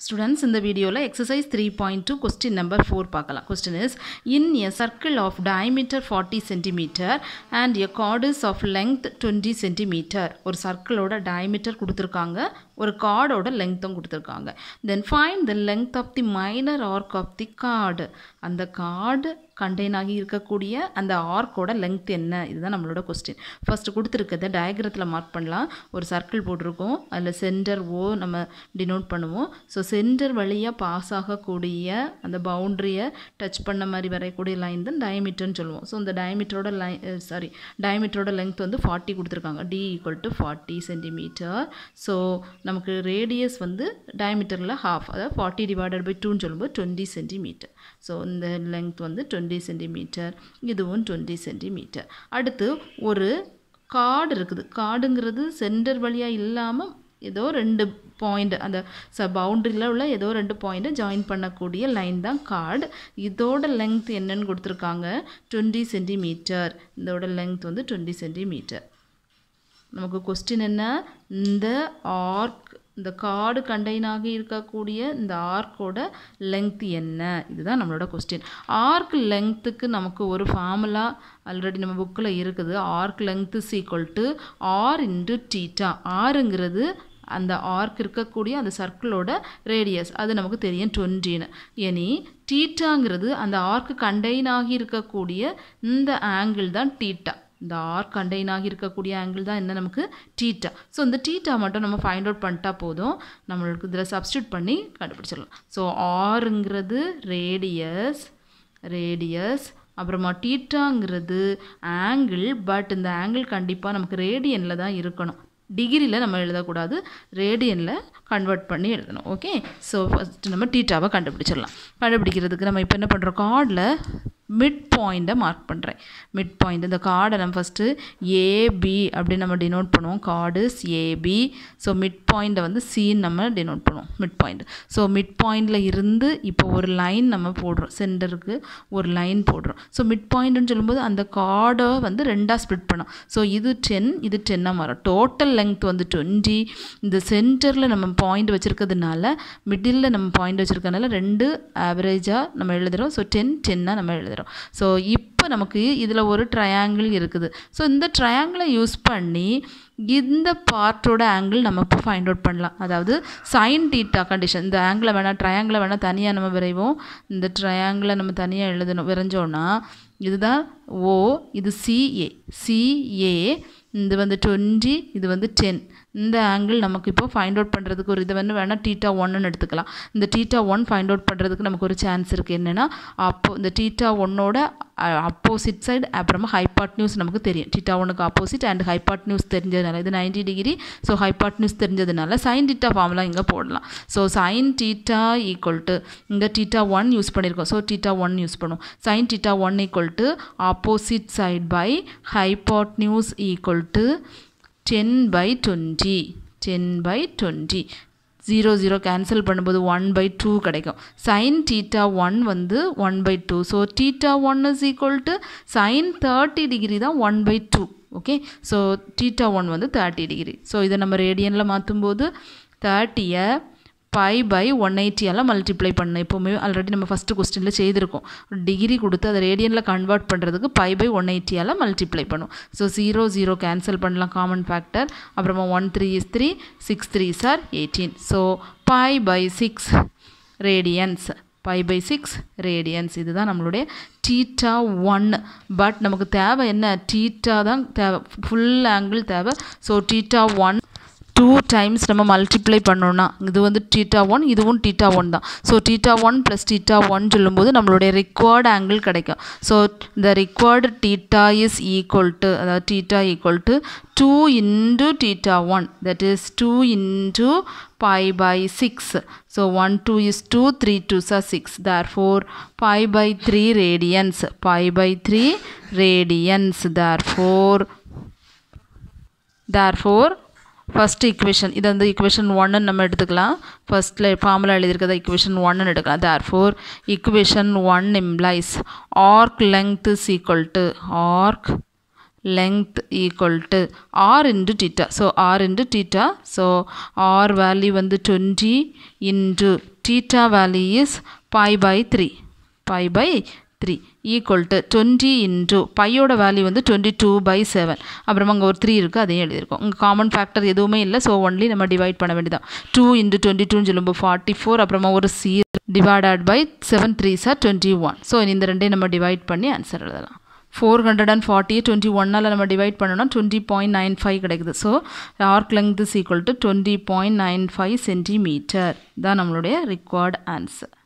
students இந்த வீடியோவில் exercise three point two question number four பார்க்கலாம் question is in a circle of diameter forty centimetre and a chords of length twenty centimetre ஒரு சர்க்கிளோட diameter கொடுத்துருக்காங்க ஒரு கார்டோட லெங்த்தும் கொடுத்துருக்காங்க then find the length of the minor arc of the chord அந்த chord contain ஆகி இருக்கக்கூடிய அந்த ஆர்க்கோட லெங்த் என்ன இதுதான் நம்மளோட கொஸ்டின் ஃபஸ்ட்டு கொடுத்துருக்கத டயக்ரத்தில் மார்க் பண்ணலாம் ஒரு சர்க்கிள் போட்டிருக்கோம் அதில் சென்டர் ஓ நம்ம டினோட் பண்ணுவோம் ஸோ சென்டர் வழியாக பாஸ் ஆகக்கூடிய அந்த பவுண்ட்ரியை டச் பண்ண மாதிரி வரையக்கூடிய லைன் தான் டயமீட்டர்னு சொல்லுவோம் ஸோ இந்த டயமீட்டரோட லைன் சாரி டயமீட்டரோட லெங்த் வந்து ஃபார்ட்டி கொடுத்துருக்காங்க D equal to forty centimetre so நமக்கு ரேடியஸ் வந்து டயமீட்டரில் ஹாஃப் அதாவது ஃபார்ட்டி டிவைடட் பை டூன்னு சொல்லும்போது டுவெண்ட்டி சென்டிமீட்டர் ஸோ இந்த லெங்த் வந்து டுவெண்ட்டி சென்டிமீட்டர் இதுவும் டுவெண்ட்டி சென்டிமீட்டர் அடுத்து ஒரு கார்டு இருக்குது கார்டுங்கிறது சென்டர் வழியாக இல்லாமல் ஏதோ ரெண்டு பாயிண்ட் அந்த ச பவுண்ட்ரியில் உள்ள ஏதோ ரெண்டு பாயிண்ட்டை ஜாயின் பண்ணக்கூடிய லைன் தான் கார்டு இதோட லெங்த் என்னன்னு கொடுத்துருக்காங்க டுவெண்ட்டி சென்டிமீட்டர் இதோட லெங்த் வந்து டுவெண்ட்டி சென்டிமீட்டர் நமக்கு கொஸ்டின் என்ன இந்த ஆர்க் இந்த கார்டு கண்டெயின் ஆகி இருக்கக்கூடிய இந்த ஆர்க்கோட லெங்த் என்ன இதுதான் நம்மளோட கொஸ்டின் ஆர்க் லெங்த்துக்கு நமக்கு ஒரு ஃபார்முலா ஆல்ரெடி நம்ம புக்கில் இருக்குது arc length is equal to R into theta ஆறுங்கிறது அந்த ஆர்க் இருக்கக்கூடிய அந்த சர்க்கிளோட ரேடியஸ் அது நமக்கு தெரியும் டுவெண்ட்டின்னு இனி டீட்டாங்கிறது அந்த ஆர்க் கண்டெயின் ஆகி இருக்கக்கூடிய இந்த ஆங்கிள் தான் டீட்டா இந்த ஆர் கண்டெயின் ஆகி இருக்கக்கூடிய ஆங்கிள் தான் என்ன நமக்கு டீட்டா ஸோ இந்த டீட்டா மட்டும் நம்ம ஃபைண்ட் அவுட் பண்ணிட்டா போதும் நம்மளுக்கு இதில் சப்ஸ்டியூட் பண்ணி கண்டுபிடிச்சிடலாம் ஸோ ஆறுங்கிறது ரேடியஸ் ரேடியஸ் அப்புறமா டீட்டாங்கிறது ஆங்கிள் பட் இந்த ஆங்கிள் கண்டிப்பாக நமக்கு ரேடியனில் தான் இருக்கணும் டிகிரியில் நம்ம எழுதக்கூடாது ரேடியனில் கன்வெர்ட் பண்ணி எழுதணும் ஓகே ஸோ ஃபஸ்ட்டு நம்ம டீட்டாவை கண்டுபிடிச்சிடலாம் கண்டுபிடிக்கிறதுக்கு நம்ம இப்போ என்ன பண்ணுறோம் கார்டில் மிட் பாயிண்ட்டை மார்க் பண்ணுறேன் மிட் பாயிண்ட் இந்த கார்டை நம்ம ஃபஸ்ட்டு ஏபி அப்படின்னு நம்ம டினோட் பண்ணுவோம் கார்டு ஏபி ஸோ மிட் பாயிண்ட்டை வந்து சின்னு நம்ம டினோட் பண்ணுவோம் மிட் பாயிண்ட் ஸோ மிட் பாயிண்டில் இருந்து இப்போ ஒரு லைன் நம்ம போடுறோம் சென்டருக்கு ஒரு லைன் போடுறோம் ஸோ மிட் பாயிண்ட்னு சொல்லும்போது அந்த கார்டை வந்து ரெண்டாக ஸ்ப்ளிட் பண்ணோம் ஸோ இது டென் இது டென்னாக மாறும் டோட்டல் லெங்த் வந்து டுவெண்ட்டி இந்த சென்டரில் நம்ம பாயிண்ட் வச்சுருக்கிறதுனால மிடில் நம்ம பாயிண்ட் வச்சுருக்கனால ரெண்டு ஆவரேஜாக நம்ம எழுதுகிறோம் ஸோ டென் டென்னாக நம்ம எழுதுகிறோம் ஸோ இப்போ நமக்கு இதில் ஒரு ட்ரையாங்கிள் இருக்குது ஸோ இந்த ட்ரையாங்கிளை யூஸ் பண்ணி இந்த பார்ட்டோட ஆங்கிள் நம்ம இப்போ ஃபைண்ட் அவுட் பண்ணலாம் அதாவது சைன் டீட்டா கண்டிஷன் இந்த ஆங்கிளை வேணால் ட்ரையாங்கிளை வேணால் தனியாக நம்ம விரைவோம் இந்த ட்ரையாங்கிளை நம்ம தனியாக எழுதணும் விரைஞ்சோன்னா இதுதான் ஓ இது சிஏ சிஏ இது வந்து டுவெண்ட்டி இது வந்து டென் இந்த ஆங்கிள் நமக்கு இப்போ ஃபைண்ட் அவுட் பண்ணுறதுக்கு ஒரு இதை வந்து வேணால் டீட்டா ஒன்னு எடுத்துக்கலாம் இந்த டீட்டா ஒன் ஃபைண்ட் அவுட் பண்ணுறதுக்கு நமக்கு ஒரு சான்ஸ் இருக்குது என்னென்னா அப்போ இந்த டீட்டா ஒன்னோட அப்போசிட் சைடு அப்புறமா ஹைபாட் நியூஸ் நமக்கு தெரியும் டீட்டா ஒனுக்கு ஆப்போசிட் அண்ட் ஹைபாட் நியூஸ் தெரிஞ்சதுனால இது ninety degree so hypotenuse தெரிஞ்சதுனால சைன் டீட்டா ஃபார்முலா இங்கே போடலாம் so sine theta equal to இங்கே டீட்டா ஒன் யூஸ் பண்ணியிருக்கோம் ஸோ டீட்டா ஒன் யூஸ் பண்ணுவோம் sine theta one equal to opposite side by hypotenuse equal to ten by twenty ten by twenty zero zero cancel பண்ணும்போது one by two கிடைக்கும் sine theta one வந்து one by two so theta one is equal to sign thirty degree தான் one by two okay so theta one வந்து thirty degree so இதை நம்ம ரேடியனில் மாற்றும்போது தேர்ட்டியை பை பை ஒன் எயிட்டியால் மல்டிப்ளை பண்ண எப்போவுமே ஆல்ரெடி நம்ம ஃபஸ்ட்டு கொஸ்டினில் செய்திருக்கோம் டிகிரி கொடுத்து அதை ரேடியனில் கன்வெர்ட் பண்ணுறதுக்கு பை பை ஒன் எயிட்டியால் மல்டிப்ளை பண்ணும் ஸோ ஜீரோ ஜீரோ கேன்சல் பண்ணலாம் காமன் ஃபேக்டர் அப்புறமா one three is three six three சார் eighteen so pi by six radians pi by six radians இதுதான் நம்மளுடைய டீட்டா ஒன் பட் நமக்கு தேவை என்ன டீட்டா தான் தேவை ஃபுல் ஆங்கிள் தேவை so theta one two times நம்ம மல்டிப்ளை பண்ணோன்னா இது வந்து டீட்டா ஒன் இதுவும் டீட்டா ஒன் தான் so theta one plus theta one சொல்லும்போது நம்மளுடைய ரிக்வயர்டு ஆங்கிள் கிடைக்கும் ஸோ இந்த required theta is equal to அதாவது theta equal to two into theta one that is two into pi by 6 so 1 2 is 2 3 2s are 6 therefore pi by 3 radians pi by 3 radians therefore therefore first equation இது வந்து equation ஒன்னு நம்ம எடுத்துக்கலாம் ஃபஸ்ட்டில் formula எழுதியிருக்கிறத equation ஒன்னு எடுக்கலாம் therefore equation one implies arc length is equal to arc length equal to r into theta so r into theta so r value வந்து 20 into theta value is pi by 3 pi by 3 equal to 20 into பையோட value வந்து 22 by 7 அப்புறமா அங்கே ஒரு three இருக்குது அதையும் எழுதியிருக்கோம் இங்கே காமன் ஃபேக்டர் எதுவுமே இல்லை ஸோ ஒன்லி நம்ம டிவைட் பண்ண வேண்டியதான் டூ இன்ட்டு டுவெண்ட்டி டூன்னு சொல்லும்போது ஃபார்ட்டி ஃபோர் அப்புறமா ஒரு C divided by seven three சார் டுவெண்ட்டி ஒன் ஸோ இந்த ரெண்டையும் நம்ம டிவைட் பண்ணி ஆன்சர் எழுதலாம் ஃபோர் ஹண்ட்ரட் அண்ட் ஃபார்ட்டியை டுவெண்ட்டி ஒன்னால் நம்ம டிவைட் பண்ணோம்னா டுவெண்ட்டி பாயிண்ட் நைன் ஃபைவ் கிடைக்குது so arc length is equal to twenty point nine five centimetre தான் நம்மளுடைய ரிக்வயர்ட் ஆன்சர்